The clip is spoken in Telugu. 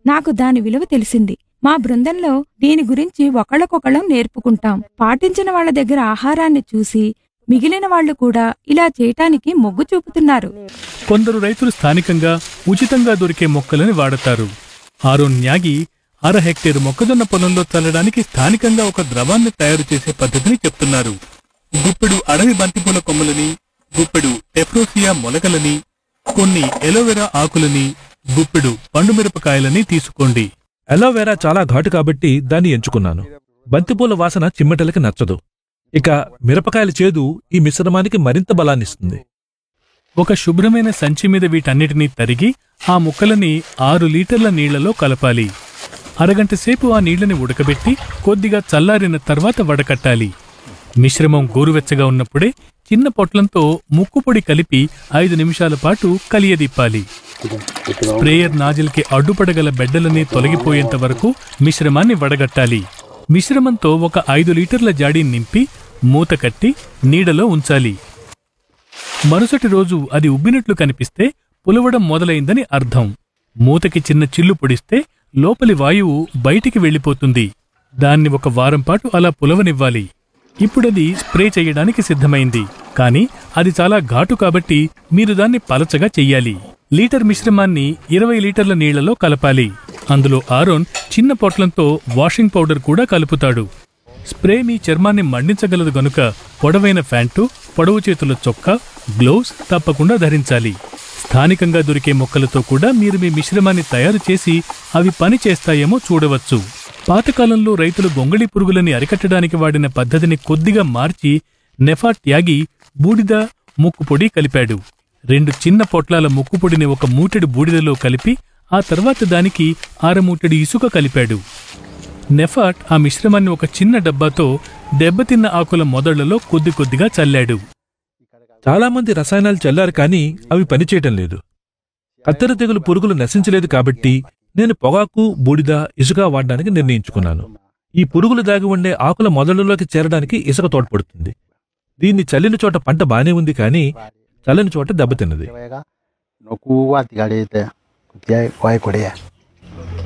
నాకు దాని విలువ తెలిసింది మా బృందంలో దీని గురించి ఒకళ్ళకొకళ్ళం నేర్పుకుంటాం పాటించిన వాళ్ళ దగ్గర ఆహారాన్ని చూసి మిగిలిన వాళ్ళు కూడా ఇలా చేయటానికి మొగ్గు చూపుతున్నారు కొందరు రైతులు స్థానికంగా ఉచితంగా దొరికే మొక్కలని వాడతారు ఆరోన్ న్యాగి అర హెక్టేరు మొక్కజొన్న పొలంలో చల్లడానికి స్థానికంగా ఒక ద్రవాన్ని తయారు చేసే పద్ధతిని చెప్తున్నారు గుప్పెడు అడవి బంతిపూల కొమ్మలని గుప్పెడు టెఫ్రోసియా మొలకలని కొన్ని ఎలోవెరా ఆకులని గుప్పెడు పండుమిరపకాయలని తీసుకోండి అలోవెరా చాలా ఘాటు కాబట్టి దాన్ని ఎంచుకున్నాను బంతిపూల వాసన చిమ్మెటలకి నచ్చదు ఇక మిరపకాయల చేదు ఈ మిశ్రమానికి మరింత బలాన్నిస్తుంది ఒక శుభ్రమైన సంచి మీద వీటన్నిటినీ తరిగి ఆ ముక్కలని ఆరు లీటర్ల నీళ్లలో కలపాలి అరగంట సేపు ఆ నీళ్లని ఉడకబెట్టి కొద్దిగా చల్లారిన తర్వాత వడకట్టాలి మిశ్రమం గోరువెచ్చగా ఉన్నప్పుడే చిన్న పొట్లంతో ముక్కుపొడి కలిపి ఐదు నిమిషాల పాటు కలియదిప్పాలి స్ప్రేయర్ నాజిల్కి అడ్డుపడగల బెడ్డలని తొలగిపోయేంత వరకు మిశ్రమాన్ని వడగట్టాలి మిశ్రమంతో ఒక ఐదు లీటర్ల జాడీ నింపి మూత కట్టి నీడలో ఉంచాలి మరుసటి రోజు అది ఉబ్బినట్లు కనిపిస్తే పులవడం మొదలైందని అర్థం మూతకి చిన్న చిల్లు పొడిస్తే లోపలి వాయువు బయటికి వెళ్ళిపోతుంది దాన్ని ఒక వారం పాటు అలా పులవనివ్వాలి ఇప్పుడది స్ప్రే చేయడానికి సిద్ధమైంది కానీ అది చాలా ఘాటు కాబట్టి మీరు దాన్ని పలచగా చెయ్యాలి లీటర్ మిశ్రమాన్ని ఇరవై లీటర్ల నీళ్లలో కలపాలి అందులో ఆరోన్ చిన్న పొట్లంతో వాషింగ్ పౌడర్ కూడా కలుపుతాడు స్ప్రే మీ చర్మాన్ని మండించగలదు గనుక పొడవైన ఫ్యాంటు పొడవు చేతుల చొక్కా గ్లోవ్స్ తప్పకుండా ధరించాలి స్థానికంగా దొరికే మొక్కలతో కూడా మీరు మీ మిశ్రమాన్ని తయారు చేసి అవి పని చేస్తాయేమో చూడవచ్చు పాతకాలంలో రైతులు గొంగళి పురుగులని అరికట్టడానికి వాడిన పద్ధతిని కొద్దిగా మార్చి నెఫా త్యాగి బూడిద ముక్కుపొడి కలిపాడు రెండు చిన్న పొట్లాల ముక్కుపొడిని ఒక మూటెడు బూడిదలో కలిపి ఆ తర్వాత దానికి ఆరమూటెడు ఇసుక కలిపాడు నెఫాట్ ఆ మిశ్రమాన్ని ఒక చిన్న డబ్బాతో దెబ్బతిన్న ఆకుల మొదళ్లలో కొద్ది కొద్దిగా చల్లాడు చాలా మంది రసాయనాలు చల్లారు కానీ అవి పనిచేయటం లేదు కత్తెర తెగులు పురుగులు నశించలేదు కాబట్టి నేను పొగాకు బూడిద ఇసుక వాడడానికి నిర్ణయించుకున్నాను ఈ పురుగులు దాగి ఉండే ఆకుల మొదళ్లలోకి చేరడానికి ఇసుక తోడ్పడుతుంది దీన్ని చల్లిన చోట పంట బానే ఉంది కానీ చల్లని చోట దెబ్బతిన్నది no ku wa ti ga le te ku ti ai kwai ko de